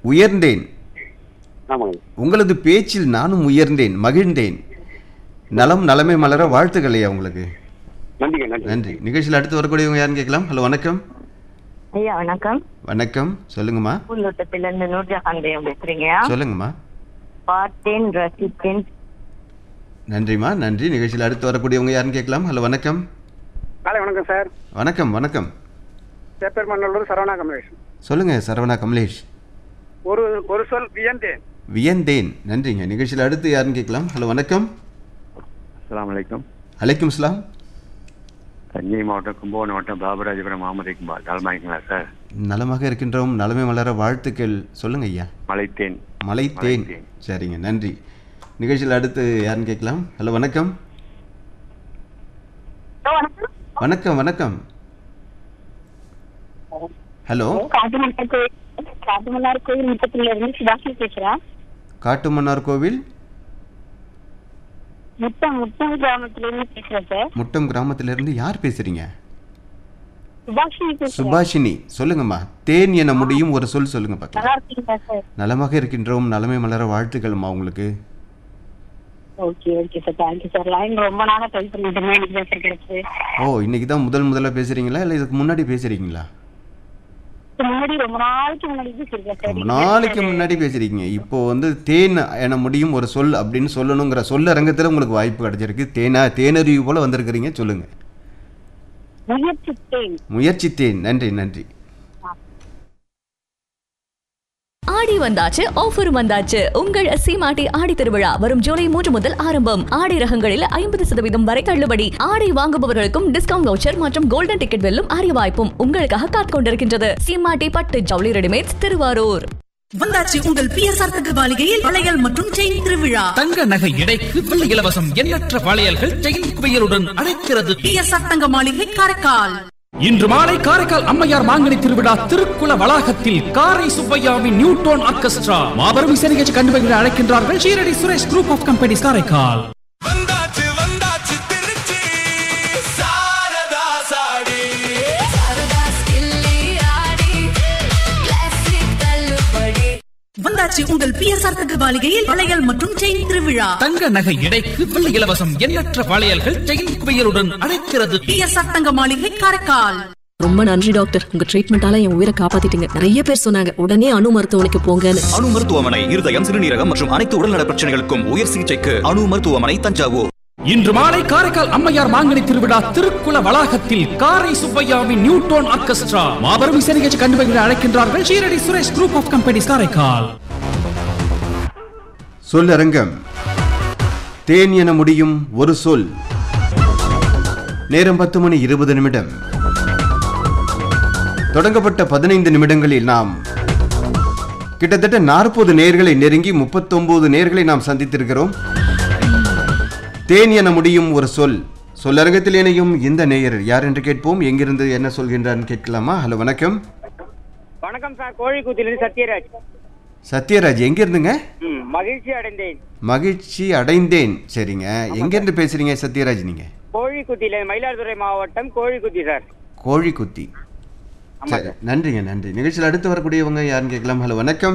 உயர்ந்தேன் ஆமாங்க உங்களது பேச்சில் நானும் உயர்ந்தேன் மகிழ்ந்தேன் நலம் நலமே மலர வாழ்த்துக்கள் ஐயா உங்களுக்கு நன்றிங்க நன்றி நன்றி நிகழ்ச்சியில் அடுத்து வரக்கூடியவங்க யாருன்னு கேட்கலாம் ஹலோ வணக்கம் ஐயா வணக்கம் வணக்கம் சொல்லுங்கம்மா பூந்தோட்டத்துல இருந்து நூர்ஜஹான் தேவம் பேசுறீங்க சொல்லுங்கம்மா பார்த்தேன் ரசித்தேன் நன்றிம்மா நன்றி நிகழ்ச்சியில் அடுத்து வரக்கூடியவங்க யாருன்னு கேட்கலாம் ஹலோ வணக்கம் காலை வணக்கம் சார் வணக்கம் வணக்கம் சேப்பெருமண்ணூர் சரவணா கமலேஷ் சொல்லுங்க சரவணா கமலேஷ் ஒரு ஒரு சொல் வியந்தேன் வியந்தேன் நன்றிங்க நிகழ்ச்சியில் அடுத்து யாருன்னு கேட்கலாம் ஹலோ வணக்கம் அஸ்லாம் வலைக்கம் அலைக்கும் இஸ்லாம் தஞ்சை மாவட்டம் கும்பகோணம் மாவட்டம் பாபராஜபுரம் மாமது இக்பால் நலமாயிருக்கீங்களா சார் நலமாக இருக்கின்றோம் நலமே மலர வாழ்த்துக்கள் சொல்லுங்க ஐயா மலைத்தேன் மலை தேன் மலைத்தேன். சரிங்க நன்றி நிகழ்ச்சியில் அடுத்து யாருன்னு கேட்கலாம் ஹலோ வணக்கம் வணக்கம் வணக்கம் ஹலோ காட்டுமன்னார் கோயில் காட்டுமன்னார் கோயில் முத்தத்துல இருந்து சுபாஷி பேசுறேன் காட்டுமன்னார் கோவில் முத்தம் முத்தம் கிராமத்துல இருந்து பேசுறேன் சார் முட்டம் கிராமத்திலிருந்து யார் பேசுறீங்க சுபாஷி பேசுறேன் சுபாஷினி சொல்லுங்கம்மா தேன் என முடியும் ஒரு சொல் சொல்லுங்க பார்க்கலாம் நல்லா இருக்கீங்களா சார் நலமாக இருக்கின்றோம் நலமே மலர வாழ்த்துக்கள்மா உங்களுக்கு okay okay sir thank you sir line ரொம்ப நாளா ட்ரை பண்ணிட்டு இருந்தேன் எனக்கு பேசுற கிடைச்சு ஓ இன்னைக்கு தான் முதல் முதல்ல பேசுறீங்களா இல்லை இதுக்கு முன்னாடி பேசுறீங்களா முன்னாடி ரொம்ப நாளைக்கு முன்னாடி பேசிருக்கேன் சார் ரொம்ப நாளைக்கு முன்னாடி பேசுறீங்க இப்போ வந்து தேன் என முடியும் ஒரு சொல் அப்படின்னு சொல்லணுங்கிற சொல்லரங்கத்தில் உங்களுக்கு வாய்ப்பு கிடைச்சிருக்கு தேனா தேனறிவு போல வந்திருக்கிறீங்க சொல்லுங்க முயற்சித்தேன் முயற்சி தேன் நன்றி நன்றி ஆடி வந்தாச்சு ஆஃபர் வந்தாச்சு உங்கள் சீமாட்டி ஆடி திருவிழா வரும் ஜூலை மூன்று முதல் ஆரம்பம் ஆடை ரகங்களில் ஐம்பது சதவீதம் வரை தள்ளுபடி ஆடை வாங்குபவர்களுக்கும் டிஸ்கவுண்ட் வவுச்சர் மற்றும் கோல்டன் டிக்கெட் வெல்லும் அரிய வாய்ப்பும் உங்களுக்காக காத்துக் கொண்டிருக்கின்றது சீமாட்டி பட்டு ஜவுளி ரெடிமேட்ஸ் திருவாரூர் வந்தாச்சு உங்கள் பிஎஸ்ஆர் தங்க மாளிகையில் வளையல் மற்றும் செயின் திருவிழா தங்க நகை எடைக்கு வெள்ளி இலவசம் எண்ணற்ற வளையல்கள் செயின் குவியலுடன் அழைக்கிறது பிஎஸ்ஆர் தங்க மாளிகை காரைக்கால் இன்று மாலை காரைக்கால் அம்மையார் மாங்கனி திருவிழா திருக்குள வளாகத்தில் காரை சுப்பையாவின் நியூட்டோன் ஆர்கெஸ்ட்ரா மாபெரும் இசை நிகழ்ச்சி கண்டுபிடிக்க அழைக்கின்றார்கள் Shirdi Suresh group of companies Karaikal வந்தாச்சு வந்தாச்சு திருச்சி சாரதா சாடி வந்தாச்சு உங்கள் பிஎஸ்ஆர் தங்க மாளிகையில் வளையல் மற்றும் செயின் திருவிழா தங்க நகை எடைக்கு வெள்ளி இலவசம் எண்ணற்ற வளையல்கள் செயின் குவியலுடன் அழைக்கிறது பிஎஸ்ஆர் தங்க மாளிகை காரைக்கால் ரொம்ப நன்றி டாக்டர் உங்க ட்ரீட்மெண்டால என் உயிரை காப்பாத்திட்டீங்க நிறைய பேர் சொன்னாங்க உடனே அணு மருத்துவமனைக்கு போங்கன்னு அணு மருத்துவமனை இருதயம் சிறுநீரகம் மற்றும் அனைத்து உடல்நல பிரச்சனைகளுக்கும் உயர் சிகிச்சைக்கு அணு மருத்துவமனை தஞ்சாவூர் இன்று மாலை காரைக்கால் அம்மையார் மாங்கனி திருவிழா திருக்குள வளாகத்தில் காரை சுப்பையாவின் நியூட்டோன் ஆர்கெஸ்ட்ரா மாபெரும் இசை நிகழ்ச்சி கண்டுபிடிக்க அழைக்கின்றார்கள் Shirdi Suresh group of companies Karaikal சொல்லரங்கம் தேன் என முடியும் ஒரு சொல் நேரம் பத்து மணி இருபது நிமிடம் தொடங்கப்பட்ட பதினைந்து நிமிடங்களில் நாம் கிட்டத்தட்ட நாற்பது நேர்களை நெருங்கி முப்பத்தொன்பது நேர்களை நாம் சந்தித்திருக்கிறோம் தேன் என முடியும் ஒரு சொல் சொல்லரங்கத்தில் இணையும் இந்த நேயர் யார் என்று கேட்போம் எங்கிருந்து என்ன சொல்கின்றார்னு கேட்கலாமா ஹலோ வணக்கம் வணக்கம் சார் கோழிக்குத்திலிருந்து சத்யராஜ் சத்யராஜ் எங்கிருந்துங்க ம் மகிழ்ச்சி அடைந்தேன் மகிழ்ச்சி அடைந்தேன் சரிங்க எங்கேருந்து பேசுறீங்க சத்யராஜ் நீங்க கோழிக்குத்தியில மயிலாடுதுறை மாவட்டம் கோழிக்குத்தி சார் கோழிக்குத்தி சரி நன்றிங்க நன்றி நிகழ்ச்சியில் அடுத்து வரக்கூடியவங்க யாருன்னு கேட்கலாம் ஹலோ வணக்கம்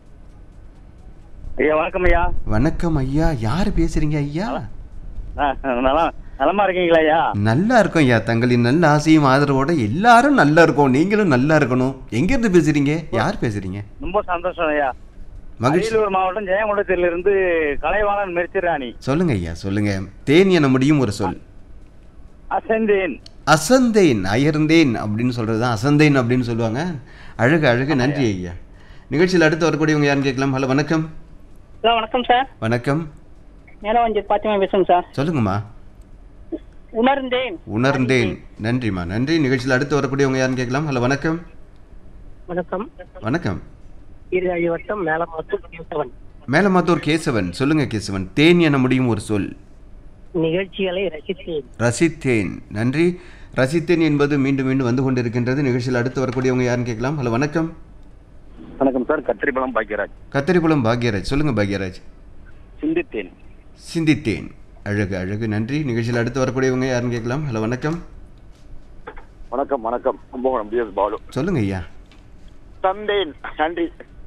ஐயா வணக்கம் ஐயா வணக்கம் ஐயா யார் பேசுறீங்க ஐயா நல்லா நலமா இருக்கீங்களா ஐயா நல்லா இருக்கோம் ஐயா தங்களின் நல்ல ஆசையும் ஆதரவோட எல்லாரும் நல்லா இருக்கோம் நீங்களும் நல்லா இருக்கணும் எங்கேருந்து பேசுறீங்க யார் பேசுறீங்க ரொம்ப சந்தோஷம் ஐயா மகிழ்ச்சி அரியலூர் மாவட்டம் ஜெயங்குளத்திலிருந்து கலைவாணன் மெர்ச்சிராணி சொல்லுங்க ஐயா சொல்லுங்க தேன் என முடியும் ஒரு சொல் அசந்தேன் அசந்தேன் அயர்ந்தேன் அப்படின்னு சொல்றது தான் அசந்தேன் அப்படின்னு சொல்லுவாங்க அழகு அழகு நன்றி ஐயா நிகழ்ச்சியில் அடுத்து வரக்கூடியவங்க யாருன்னு கேட்கலாம் ஹலோ வணக்கம் ஹலோ வணக்கம் சார் வணக்கம் மேலவஞ்சி பாத்திமா பேசுங்க சார் சொல்லுங்கம்மா உணர்ந்தேன் உணர்ந்தேன் நன்றிம்மா நன்றி நிகழ்ச்சியில் அடுத்து வரக்கூடியவங்க யாருன்னு கேட்கலாம் ஹலோ வணக்கம் வணக்கம் வணக்கம் இருகாழி வட்டம் மேலமாத்தூர் கேசவன் மேலமாத்தூர் கேசவன் சொல்லுங்க கேசவன் தேன் என முடியும் ஒரு சொல் நிகழ்ச்சிகளை ரசித்தேன் ரசித்தேன் நன்றி ரசித்தேன் என்பது மீண்டும் மீண்டும் வந்து கொண்டிருக்கின்றது நிகழ்ச்சியில் அடுத்து வரக்கூடியவங்க யாருன்னு கேட்கலாம் ஹலோ வணக்கம் வணக்கம் சார் கத்திரிப்பழம் பாக்கியராஜ் கத்திரிக்குளம் பாக்யராஜ் சொல்லுங்க பாக்யராஜ் சிந்தித்தேன் சிந்தித்தேன் அழகு அழகு நன்றி நிகழ்ச்சியில் அடுத்து வரக்கூடியவங்க யாருன்னு கேட்கலாம் ஹலோ வணக்கம் வணக்கம் வணக்கம் கும்பகோணம் பிஎஸ் பாலு சொல்லுங்க ஐயா தந்தேன் நன்றி